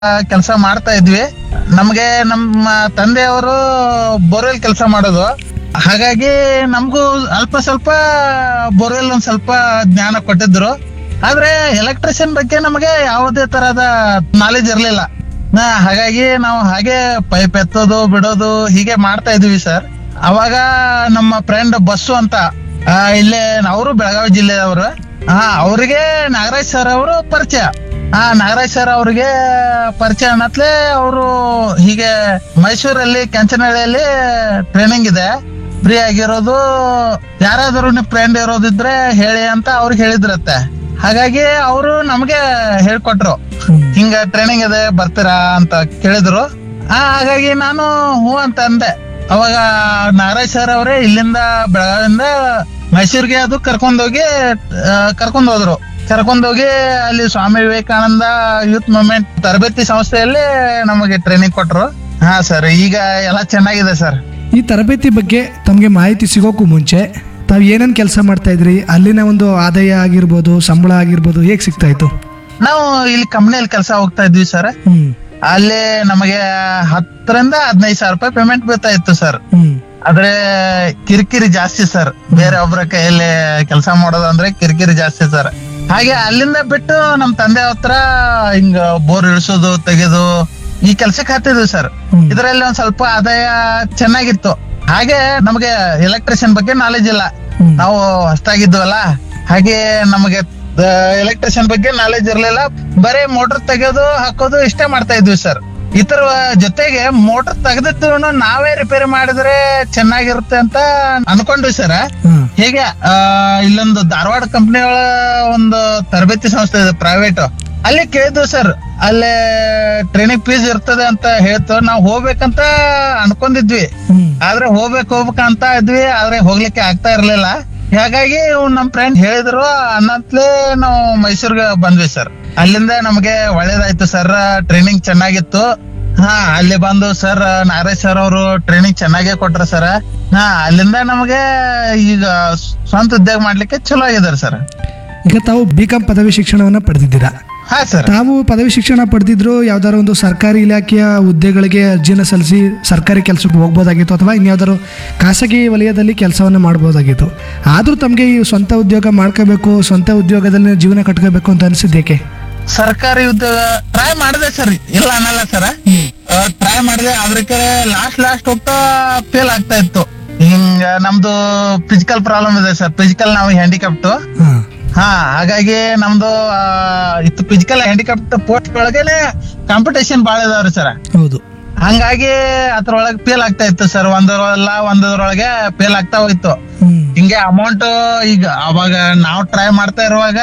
ಕೆಲಸ ಮಾಡ್ತಾ ಇದ್ವಿ ನಮ್ಗೆ ನಮ್ಮ ತಂದೆಯವರು ಬೋರ್ವೆಲ್ ಕೆಲಸ ಮಾಡೋದು ಹಾಗಾಗಿ ನಮಗೂ ಅಲ್ಪ ಸ್ವಲ್ಪ ಬೋರ್ವೆಲ್ ಒಂದ್ ಸ್ವಲ್ಪ ಜ್ಞಾನ ಕೊಟ್ಟಿದ್ರು ಆದ್ರೆ ಎಲೆಕ್ಟ್ರಿಷಿಯನ್ ಬಗ್ಗೆ ನಮಗೆ ಯಾವುದೇ ತರಹದ ನಾಲೆಜ್ ಇರ್ಲಿಲ್ಲ ನಾ ಹಾಗಾಗಿ ನಾವು ಹಾಗೆ ಪೈಪ್ ಎತ್ತೋದು ಬಿಡೋದು ಹೀಗೆ ಮಾಡ್ತಾ ಇದ್ವಿ ಸರ್ ಅವಾಗ ನಮ್ಮ ಫ್ರೆಂಡ್ ಬಸ್ಸು ಅಂತ ಆ, ಇಲ್ಲೇ ಅವರು ಬೆಳಗಾವಿ ಜಿಲ್ಲೆಯವರು ಹಾ ಅವ್ರಿಗೆ ನಾಗರಾಜ್ ಸರ್ ಅವರು ಪರಿಚಯ ಆ ನಾಗರಾಜ್ ಸರ್ ಅವ್ರಿಗೆ ಪರಿಚಯ ಅನ್ನತ್ಲೆ ಅವರು ಹೀಗೆ ಮೈಸೂರಲ್ಲಿ ಕೆಂಚನಹಳ್ಳಿಯಲ್ಲಿ ಟ್ರೈನಿಂಗ್ ಇದೆ ಫ್ರೀ ಆಗಿರೋದು ಯಾರಾದರೂ ನಿಮ್ ಫ್ರೆಂಡ್ ಇರೋದಿದ್ರೆ ಹೇಳಿ ಅಂತ ಅವ್ರಿಗೆ ಹೇಳಿದ್ರತ್ತೆ ಹಾಗಾಗಿ ಅವರು ನಮ್ಗೆ ಹೇಳ್ಕೊಟ್ರು ಹಿಂಗ ಟ್ರೈನಿಂಗ್ ಇದೆ ಬರ್ತೀರಾ ಅಂತ ಕೇಳಿದ್ರು ಆ ಹಾಗಾಗಿ ನಾನು ಹ್ಞೂ ಅಂತ ಅಂದೆ ಅವಾಗ ನಾಗರಾಜ್ ಸರ್ ಅವರೇ ಇಲ್ಲಿಂದ ಬೆಳಗಾವಿಂದ ಮೈಸೂರಿಗೆ ಅದು ಕರ್ಕೊಂಡೋಗಿ ಆ, ಕರ್ಕೊಂಡ್ ಹೋದ್ರು ಕರ್ಕೊಂಡೋಗಿ ಅಲ್ಲಿ ಸ್ವಾಮಿ ವಿವೇಕಾನಂದ ಯೂತ್ ಮೂವ್ಮೆಂಟ್ ತರಬೇತಿ ಸಂಸ್ಥೆಯಲ್ಲಿ ನಮಗೆ ಟ್ರೈನಿಂಗ್ ಕೊಟ್ರು ಹಾ ಸರ್ ಈಗ ಎಲ್ಲ ಚೆನ್ನಾಗಿದೆ ಸರ್ ಈ ತರಬೇತಿ ಬಗ್ಗೆ ತಮಗೆ ಮಾಹಿತಿ ಸಿಗೋಕ್ಕೂ ಮುಂಚೆ ತಾವು ಏನೇನು ಕೆಲಸ ಮಾಡ್ತಾ ಇದ್ರಿ ಅಲ್ಲಿನ ಒಂದು ಆದಾಯ ಆಗಿರ್ಬೋದು ಸಂಬಳ ಆಗಿರ್ಬೋದು ಹೇಗೆ ಸಿಗ್ತಾ ಇತ್ತು ನಾವು ಇಲ್ಲಿ ಕಂಪ್ನಿಯಲ್ಲಿ ಕೆಲಸ ಹೋಗ್ತಾ ಇದ್ವಿ ಸರ್ ಹ್ಮ್ ಅಲ್ಲಿ ನಮಗೆ ಹತ್ತರಿಂದ ಹದಿನೈದು ಸಾವಿರ ರೂಪಾಯಿ ಪೇಮೆಂಟ್ ಬೀಳ್ತಾ ಇತ್ತು ಸರ್ ಹ್ಮ್ ಆದ್ರೆ ಕಿರಿಕಿರಿ ಜಾಸ್ತಿ ಸರ್ ಬೇರೆ ಒಬ್ಬರ ಕೈಯಲ್ಲಿ ಕೆಲಸ ಮಾಡೋದು ಅಂದ್ರೆ ಕಿರಿಕಿರಿ ಜಾಸ್ತಿ ಸರ್ ಹಾಗೆ ಅಲ್ಲಿಂದ ಬಿಟ್ಟು ನಮ್ ತಂದೆ ಹತ್ರ ಹಿಂಗ ಬೋರ್ ಇಳಿಸೋದು ತೆಗೆದು ಈ ಕೆಲ್ಸಕ್ಕೆ ಹತ್ತಿದ್ವಿ ಸರ್ ಹ್ಮ್. ಇದರಲ್ಲಿ ಒಂದ್ ಸ್ವಲ್ಪ ಆದಾಯ ಚೆನ್ನಾಗಿತ್ತು ಹಾಗೆ ನಮಗೆ ಎಲೆಕ್ಟ್ರಿಷಿಯನ್ ಬಗ್ಗೆ ನಾಲೆಜ್ ಇಲ್ಲ ಹ್ಮ್. ನಾವು ಹೊಸ್ತಾಗಿದ್ವಲ್ಲ ಹಾಗೆ ನಮಗೆ ಎಲೆಕ್ಟ್ರಿಷಿಯನ್ ಬಗ್ಗೆ ನಾಲೆಜ್ ಇರ್ಲಿಲ್ಲ ಬರೀ ಮೋಟರ್ ತೆಗೆಯೋದು ಹಾಕೋದು ಇಷ್ಟೇ ಮಾಡ್ತಾ ಇದ್ವಿ ಸರ್ ಇತರ ಜೊತೆಗೆ ಮೋಟರ್ ತೆಗೆದಿದ್ದು ನಾವೇ ರಿಪೇರಿ ಮಾಡಿದ್ರೆ ಚೆನ್ನಾಗಿರುತ್ತೆ ಅಂತ ಅನ್ಕೊಂಡ್ವಿ ಸರ್ ಹ್ಮ್ ಹೇಗೆ ಆ, ಇಲ್ಲೊಂದು ಧಾರವಾಡ ಕಂಪ್ನಿಗಳ ಒಂದು ತರಬೇತಿ ಸಂಸ್ಥೆ ಇದೆ ಪ್ರೈವೇಟ್ ಅಲ್ಲಿ ಕೇಳಿದ್ವಿ ಸರ್ ಅಲ್ಲೇ ಟ್ರೈನಿಂಗ್ ಫೀಸ್ ಇರ್ತದೆ ಅಂತ ಹೇಳ್ತು ನಾವು ಹೋಗ್ಬೇಕಂತ ಅನ್ಕೊಂಡಿದ್ವಿ ಹ್ಮ್ ಆದ್ರೆ ಹೋಗ್ಬೇಕು ಹೋಗ್ಬೇಕಂತ ಇದ್ವಿ ಆದ್ರೆ ಹೋಗ್ಲಿಕ್ಕೆ ಆಗ್ತಾ ಇರ್ಲಿಲ್ಲ ಹಾಗಾಗಿ ಇವ್ನ್ ನಮ್ ಫ್ರೆಂಡ್ ಹೇಳಿದ್ರು ಅನ್ನತ್ಲೇ ನಾವು ಮೈಸೂರ್ಗೆ ಬಂದ್ವಿ ಸರ್ ಅಲ್ಲಿಂದ ನಮಗೆ ಒಳ್ಳೇದಾಯ್ತು ಸರ್ ಟ್ರೈನಿಂಗ್ ಚೆನ್ನಾಗಿತ್ತು ಹಾ ಅಲ್ಲಿ ಬಂದು ಸರ್ ನಾಗರಾಜ್ ಸರ್ ಅವರು ಟ್ರೈನಿಂಗ್ ಚೆನ್ನಾಗೇ ಕೊಟ್ರ ಸರ್ ಹಾ ಅಲ್ಲಿಂದ ನಮಗೆ ಈಗ ಸ್ವಂತ ಉದ್ಯೋಗ ಮಾಡ್ಲಿಕ್ಕೆ ಚಲೋ ಆಗಿದಾರೆ ಸರ್ ಈಗ ತಾವು ಬಿ ಕಾಮ್ ಪದವಿ ಶಿಕ್ಷಣವನ್ನ ಪಡೆದಿದ್ದೀರಾ ಹಾ ಸರ್ ತಾವು ಪದವಿ ಶಿಕ್ಷಣ ಪಡೆದಿದ್ರು ಯಾವ್ದಾದ್ರು ಒಂದು ಸರ್ಕಾರಿ ಇಲಾಖೆಯ ಹುದ್ದೆಗಳಿಗೆ ಅರ್ಜಿನ ಸಲ್ಲಿಸಿ ಸರ್ಕಾರಿ ಕೆಲಸಕ್ಕೆ ಹೋಗ್ಬೋದಾಗಿತ್ತು ಅಥವಾ ಇನ್ಯಾವ್ದಾದ್ರು ಖಾಸಗಿ ವಲಯದಲ್ಲಿ ಕೆಲಸವನ್ನು ಮಾಡ್ಬೋದಾಗಿತ್ತು ಆದರೂ ತಮಗೆ ಈ ಸ್ವಂತ ಉದ್ಯೋಗ ಮಾಡ್ಕೋಬೇಕು ಸ್ವಂತ ಉದ್ಯೋಗದಲ್ಲಿ ಜೀವನ ಕಟ್ಕೋಬೇಕು ಅಂತ ಅನಿಸಿದ್ದೇಕೆ ಸರ್ಕಾರಿ ಉದ್ಯೋಗ ಟ್ರೈ ಮಾಡಿದೆ ಸರ್ ಇಲ್ಲ ಅನ್ನಲ್ಲ ಸರ್ ಟ್ರೈ ಮಾಡಿದೆ ಅದಕ್ಕೆ ಲಾಸ್ಟ್ ಲಾಸ್ಟ್ ಹೋಗ್ತಾ ಫೇಲ್ ಆಗ್ತಾ ಇತ್ತು ಹಿಂಗ ನಮ್ದು ಫಿಸಿಕಲ್ ಪ್ರಾಬ್ಲಮ್ ಇದೆ ಸರ್ ಫಿಸಿಕಲ್ ನಾವು ಹ್ಯಾಂಡಿಕ್ಯಾಪ್ಟ್ ಹಾಂ ಹಾ ಹಾಗಾಗಿ ನಮ್ದು ಆ, ಇತ್ತು ಫಿಸಿಕಲ್ ಹ್ಯಾಂಡಿಕ್ಯಾಪ್ಟ್ ಪೋಸ್ಟ್ ಒಳಗೇನೆ ಕಾಂಪಿಟೇಷನ್ ಬಾಳ ಇದಾವ್ರಿ ಸರ್ ಹೌದು ಹಂಗಾಗಿ ಅದ್ರೊಳಗೆ ಫೇಲ್ ಆಗ್ತಾ ಇತ್ತು ಸರ್ ಒಂದರಲ್ಲ ಒಂದರೊಳಗೆ ಫೇಲ್ ಆಗ್ತಾ ಹೋಯ್ತು ಹ್ಮ್ ಹಿಂಗೆ ಅಮೌಂಟ್ ಈಗ ಅವಾಗ ನಾವು ಟ್ರೈ ಮಾಡ್ತಾ ಇರುವಾಗ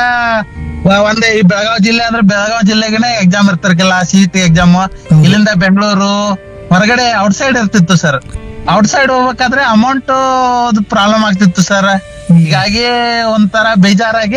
ವ- ಒಂದೇ ಈ ಬೆಳಗಾವಿ ಜಿಲ್ಲೆ ಅಂದ್ರೆ ಬೆಳಗಾವಿ ಜಿಲ್ಲೆಗೆನೆ ಎಕ್ಸಾಮ್ ಇರ್ತಿರ್ಕಿಲ್ಲ ಸಿ ಟಿ ಎಕ್ಸಾಮ್ ಇಲ್ಲಿಂದ ಬೆಂಗಳೂರು ಹೊರಗಡೆ ಔಟ್ಸೈಡ್ ಇರ್ತಿತ್ತು ಸರ್ ಔಟ್ಸೈಡ್ ಹೋಗ್ಬೇಕಾದ್ರೆ ಅಮೌಂಟ್ ಪ್ರಾಬ್ಲಮ್ ಆಗ್ತಿತ್ತು ಸರ್ ಹೀಗಾಗಿ ಒಂಥರ ಬೇಜಾರಾಗಿ